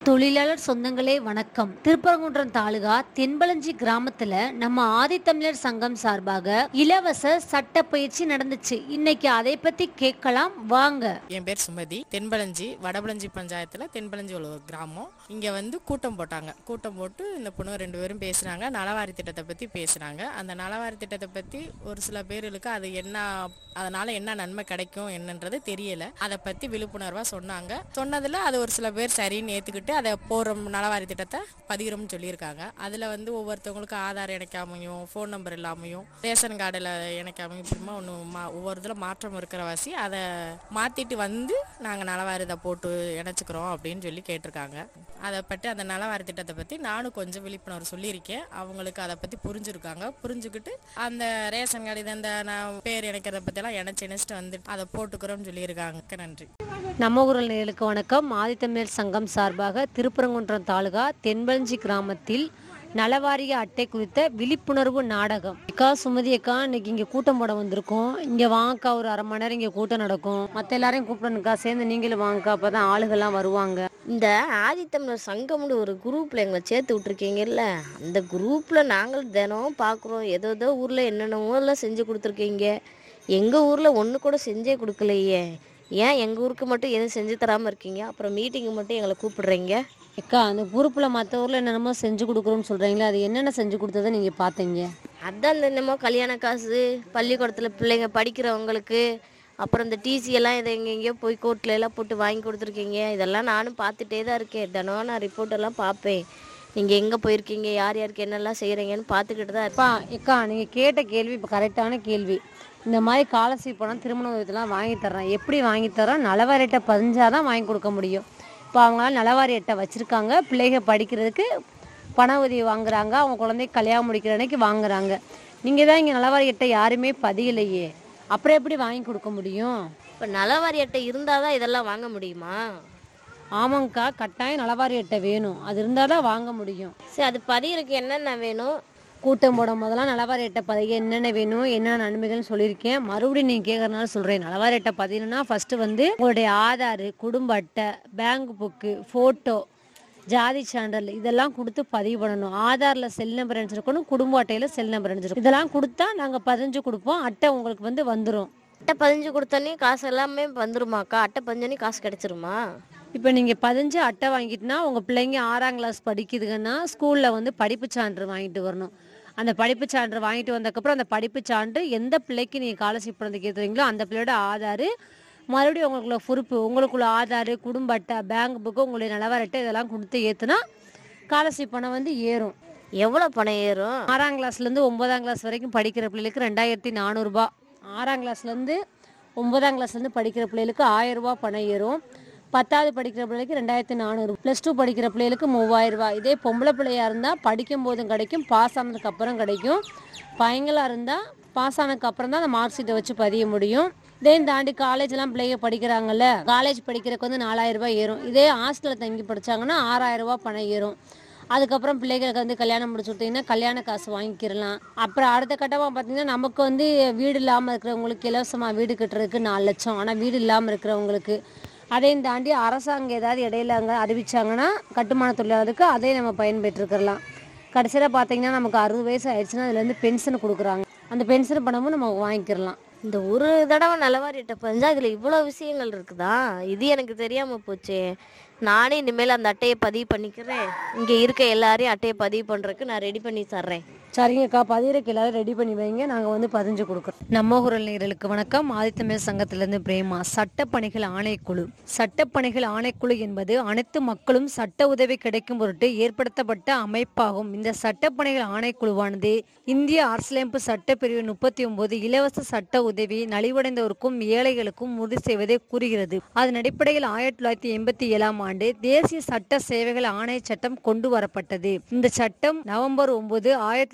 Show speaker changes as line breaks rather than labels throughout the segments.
தொழிலாளர் சொந்தங்களே வணக்கம் திருப்பரங்குன்றம் தாலுகா தென்பளஞ்சி கிராமத்துல நம்ம ஆதித்தமிழர் சங்கம் சார்பாக இலவச சட்ட பயிற்சி நடந்துச்சு இன்னைக்கு அதை பத்தி கேட்கலாம் வாங்க
என் பேர் சுமதி தென்பளஞ்சி வடபளஞ்சி பஞ்சாயத்தில் தென்பளஞ்சி உள்ள ஒரு கிராமம் இங்கே வந்து கூட்டம் போட்டாங்க கூட்டம் போட்டு இந்த பொண்ணு ரெண்டு பேரும் பேசுனாங்க நலவாரி திட்டத்தை பற்றி பேசுனாங்க அந்த நலவாரி திட்டத்தை பற்றி ஒரு சில பேர்களுக்கு அது என்ன அதனால என்ன நன்மை கிடைக்கும் என்னன்றது தெரியல அதை பற்றி விழிப்புணர்வாக சொன்னாங்க சொன்னதில் அது ஒரு சில பேர் சரின்னு ஏற்றுக்கிட்டு அதை போகிற நலவாரி திட்டத்தை பதிகிறோம்னு சொல்லியிருக்காங்க அதில் வந்து ஒவ்வொருத்தவங்களுக்கு ஆதார் இணைக்காமையும் ஃபோன் நம்பர் இல்லாமையும் ரேஷன் கார்டில் இணைக்காமையும் இப்படிமா ஒன்று மா ஒவ்வொரு இதில் மாற்றம் இருக்கிற வாசி அதை மாற்றிட்டு வந்து நாங்கள் நலவாரி இதை போட்டு இணைச்சிக்கிறோம் அப்படின்னு சொல்லி கேட்டிருக்காங்க அதை பற்றி அந்த நலவாரி திட்டத்தை பற்றி நானும் கொஞ்சம் விழிப்புணர்வு சொல்லியிருக்கேன் அவங்களுக்கு அதை பற்றி புரிஞ்சிருக்காங்க புரிஞ்சுக்கிட்டு அந்த ரேஷன் கார்டு இது அந்த நான் பேர் இணைக்கிறத பற்றியெல்லாம் இணைச்சி இணைச்சிட்டு வந்து அதை போட்டுக்கிறோம்னு சொல்லியிருக்காங்க நன்றி
நம்ம ஊரல் நேயர்களுக்கு வணக்கம் ஆதித்தமிழர் சங்கம் சார்பாக திருப்பரங்குன்றம் தாலுகா தென்பளஞ்சி கிராமத்தில் நலவாரிய அட்டை குறித்த விழிப்புணர்வு நாடகம் அக்கா சுமதி அக்கா இன்னைக்கு இங்க கூட்டம் போட வந்திருக்கோம் இங்க வாங்கக்கா ஒரு அரை மணி நேரம் இங்க கூட்டம் நடக்கும் மத்த எல்லாரையும் கூப்பிடணுக்கா சேர்ந்து நீங்களும் வாங்கக்கா அப்பதான் ஆளுகள்லாம் வருவாங்க
இந்த ஆதித்தமிழர் சங்கம்னு ஒரு குரூப்பில் எங்களை சேர்த்து விட்ருக்கீங்கல்ல அந்த குரூப்பில் நாங்கள் தினம் பார்க்குறோம் ஏதோ ஏதோ ஊரில் என்னென்னமோ எல்லாம் செஞ்சு கொடுத்துருக்கீங்க எங்கள் ஊரில் ஒன்று கூட செஞ்சே கொடுக்கலையே ஏன் எங்கள் ஊருக்கு மட்டும் எதுவும் செஞ்சு தராமல் இருக்கீங்க அப்புறம் மீட்டிங்கு மட்டும் எங்களை கூப்பிடுறீங்க
அக்கா அந்த குரூப்ல மத்த ஊர்ல என்னென்னமோ செஞ்சு கொடுக்குறோம்னு சொல்றீங்களா அது என்னென்ன செஞ்சு கொடுத்ததை நீங்க பாத்தீங்க
அதான் இந்த என்னமோ கல்யாண காசு பள்ளிக்கூடத்தில் பிள்ளைங்க படிக்கிறவங்களுக்கு அப்புறம் இந்த டிசி எல்லாம் இதை எங்கே எங்கேயோ போய் கோர்ட்டில் எல்லாம் போட்டு வாங்கி கொடுத்துருக்கீங்க இதெல்லாம் நானும் பார்த்துட்டே தான் இருக்கேன் தினம் நான் ரிப்போர்ட் எல்லாம் பார்ப்பேன் நீங்கள் எங்கே போயிருக்கீங்க யார் யாருக்கு என்னெல்லாம் செய்கிறீங்கன்னு பார்த்துக்கிட்டு தான் இருப்பேன்
அப்பா அக்கா நீங்க கேட்ட கேள்வி இப்போ கரெக்டான கேள்வி இந்த மாதிரி காலசி பணம் திருமண உதவியெல்லாம் வாங்கி தர்றேன் எப்படி வாங்கி தரோம் நலவாரி அட்டை பதிஞ்சாதான் வாங்கி கொடுக்க முடியும் இப்போ அவங்களால நலவாரி அட்டை வச்சிருக்காங்க பிள்ளைங்க படிக்கிறதுக்கு பண உதவி வாங்குறாங்க அவங்க குழந்தை கல்யாணம் முடிக்கிற அன்னைக்கு வாங்குறாங்க நீங்கள் தான் இங்கே நலவாரி அட்டை யாருமே பதியலையே அப்புறம் எப்படி வாங்கி கொடுக்க முடியும்
இப்போ நலவாரி அட்டை இருந்தால் தான் இதெல்லாம் வாங்க முடியுமா
ஆமாங்கக்கா கட்டாயம் நலவாரி அட்டை வேணும் அது இருந்தால் தான் வாங்க முடியும்
சரி அது பதியறதுக்கு என்னென்ன வேணும்
கூட்டம் போடும் போதெல்லாம் நலவாரி அட்டை பதிக என்னென்ன வேணும் என்னென்ன நன்மைகள்னு சொல்லியிருக்கேன் மறுபடியும் நீங்கள் கேட்கறதுனால சொல்கிறேன் நலவாரி அட்டை பதியணும்னா ஃபஸ்ட்டு வந்து உங்களுடைய ஆதார் குடும்ப அட்டை பேங்க் புக்கு ஃபோட்டோ ஜாதி சான்றிதழ் இதெல்லாம் கொடுத்து பதிவு பண்ணணும் ஆதாரில் செல் நம்பர் இணைச்சிருக்கணும் குடும்ப அட்டையில் செல் நம்பர் இணைச்சிருக்கணும் இதெல்லாம் கொடுத்தா நாங்கள் பதிஞ்சு கொடுப்போம் அட்டை உங்களுக்கு வந்து வந்துடும்
அட்டை பதிஞ்சு கொடுத்தோன்னே காசு எல்லாமே வந்துருமாக்கா அட்டை பதிஞ்சோன்னே காசு கிடைச்சிருமா
இப்போ நீங்கள் பதிஞ்சு அட்டை வாங்கிட்டுனா உங்கள் பிள்ளைங்க ஆறாம் கிளாஸ் படிக்குதுங்கன்னா ஸ்கூலில் வந்து படிப்பு சான்று வாங்கிட்டு வரணும் அந்த படிப்பு சான்று வாங்கிட்டு வந்ததுக்கப்புறம் அந்த படிப்பு சான்று எந்த பிள்ளைக்கு நீங்கள் காலர்ஷிப் பண்ணதுக்கு ஏற்றுறீங்களோ அந்த பிள்ளையோட ஆதார் மறுபடியும் உங்களுக்குள்ள பொறுப்பு உங்களுக்குள்ள ஆதார் குடும்ப அட்டை பேங்க் புக்கு உங்களுடைய நலவாரி அட்டை இதெல்லாம் கொடுத்து ஏற்றுனா காலர்ஷிப் பணம் வந்து ஏறும்
எவ்வளோ பணம் ஏறும்
ஆறாம் கிளாஸ்லேருந்து ஒன்பதாம் கிளாஸ் வரைக்கும் படிக்கிற பிள்ளைகளுக்கு ரெண்டாயிரத்தி நானூறுரூபா ஆறாம் கிளாஸ்லேருந்து ஒன்பதாம் கிளாஸ்லேருந்து படிக்கிற பிள்ளைகளுக்கு ஆயிரம் ரூபாய் பணம் ஏறும் பத்தாவது படிக்கிற பிள்ளைக்கு ரெண்டாயிரத்தி நானூறு ப்ளஸ் டூ படிக்கிற பிள்ளைகளுக்கு மூவாயிரம் ரூபாய் இதே பொம்பளை பிள்ளையா இருந்தால் படிக்கும் போதும் கிடைக்கும் பாஸ் ஆனதுக்கு அப்புறம் கிடைக்கும் பையங்களாக இருந்தால் பாஸ் ஆனதுக்கு அப்புறம் தான் அந்த மார்க் ஷீட்டை வச்சு பதிய முடியும் இதே தாண்டி காலேஜ்லாம் பிள்ளைங்க படிக்கிறாங்கல்ல காலேஜ் படிக்கிறதுக்கு வந்து நாலாயிரம் ரூபாய் ஏறும் இதே ஹாஸ்டலில் தங்கி படிச்சாங்கன்னா ஆறாயிரம் ரூபாய் பணம் ஏறும் அதுக்கப்புறம் பிள்ளைகளுக்கு வந்து கல்யாணம் முடிச்சு கொடுத்தீங்கன்னா கல்யாண காசு வாங்கிக்கிறலாம் அப்புறம் அடுத்த கட்டமாக பார்த்தீங்கன்னா நமக்கு வந்து வீடு இல்லாமல் இருக்கிறவங்களுக்கு இலவசமாக வீடு கட்டுறதுக்கு நாலு லட்சம் ஆனால் வீடு இல்லாமல் இருக்கிறவங்களுக்கு அதையும் தாண்டி அரசாங்கம் ஏதாவது இடையில அங்கே அறிவிச்சாங்கன்னா கட்டுமான தொழிலாளருக்கு அதை நம்ம பயன்பெற்றுக்கிறலாம் கடைசியில் பார்த்தீங்கன்னா நமக்கு அறுபது வயசு ஆயிடுச்சுன்னா அதுலேருந்து பென்ஷன் கொடுக்குறாங்க அந்த பென்ஷன் பணமும் நம்ம வாங்கிக்கிறலாம்
இந்த ஒரு தடவை நலவாரி அட்டை பதிஞ்சா இதில் இவ்வளோ விஷயங்கள் இருக்குதா இது எனக்கு தெரியாமல் போச்சே நானே இனிமேல் அந்த அட்டையை பதிவு பண்ணிக்கிறேன் இங்கே இருக்க எல்லாரையும் அட்டையை பதிவு பண்ணுறதுக்கு நான் ரெடி பண்ணி தர்றேன்
சரிங்கக்கா பதிவுக்கு எல்லாரும் ரெடி பண்ணி வைங்க நாங்கள் வந்து பதிஞ்சு கொடுக்குறோம் நம்ம குரல் நேயர்களுக்கு வணக்கம் ஆதித்தமிழ் சங்கத்திலிருந்து பிரேமா சட்டப்பணிகள் ஆணைக்குழு சட்டப்பணிகள் ஆணைக்குழு என்பது அனைத்து மக்களும் சட்ட உதவி கிடைக்கும் பொருட்டு ஏற்படுத்தப்பட்ட அமைப்பாகும் இந்த சட்டப்பணிகள் ஆணைக்குழுவானது இந்திய அரசியலமைப்பு சட்டப்பிரிவு முப்பத்தி ஒன்பது இலவச சட்ட உதவி நலிவடைந்தோருக்கும் ஏழைகளுக்கும் உறுதி செய்வதை கூறுகிறது அதன் அடிப்படையில் ஆயிரத்தி தொள்ளாயிரத்தி எண்பத்தி ஏழாம் ஆண்டு தேசிய சட்ட சேவைகள் ஆணைய சட்டம் கொண்டு வரப்பட்டது இந்த சட்டம் நவம்பர் ஒன்பது ஆயிரத்தி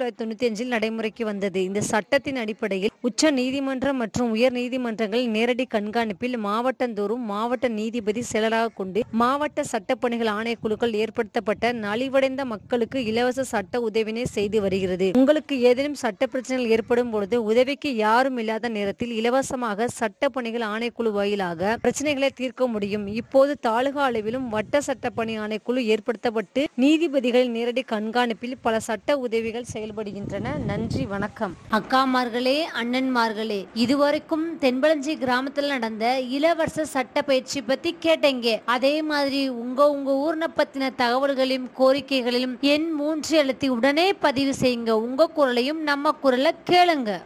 தொள்ளாயிரத்தி தொண்ணூத்தி அஞ்சில் நடைமுறைக்கு வந்தது இந்த சட்டத்தின் அடிப்படையில் உச்ச நீதிமன்றம் மற்றும் உயர் நீதிமன்றங்கள் நேரடி கண்காணிப்பில் மாவட்டந்தோறும் மாவட்ட நீதிபதி செயலராக கொண்டு மாவட்ட சட்டப்பணிகள் ஆணையக்குழுக்கள் ஏற்படுத்தப்பட்ட நலிவடைந்த மக்களுக்கு இலவச சட்ட உதவினை செய்து வருகிறது உங்களுக்கு ஏதேனும் சட்ட பிரச்சனைகள் ஏற்படும் பொழுது உதவிக்கு யாரும் இல்லாத நேரத்தில் இலவசமாக சட்ட பணிகள் ஆணைக்குழு வாயிலாக பிரச்சனைகளை தீர்க்க முடியும் இப்போது தாலுகா அளவிலும் வட்ட சட்டப்பணி ஆணைக்குழு ஏற்படுத்தப்பட்டு நீதிபதிகள் நேரடி கண்காணிப்பில் பல சட்ட உதவிகள் செயல்படுகின்றன நன்றி வணக்கம் அக்காமார்களே அண்ணன்மார்களே இதுவரைக்கும் தென்பளஞ்சி கிராமத்தில் நடந்த இளவரச சட்ட பயிற்சி பத்தி கேட்டீங்க அதே மாதிரி உங்க உங்க ஊர்ன பத்தின தகவல்களையும் கோரிக்கைகளிலும் எண் மூன்று எழுத்தி உடனே பதிவு செய்யுங்க உங்க குரலையும் நம்ம குரலை கேளுங்க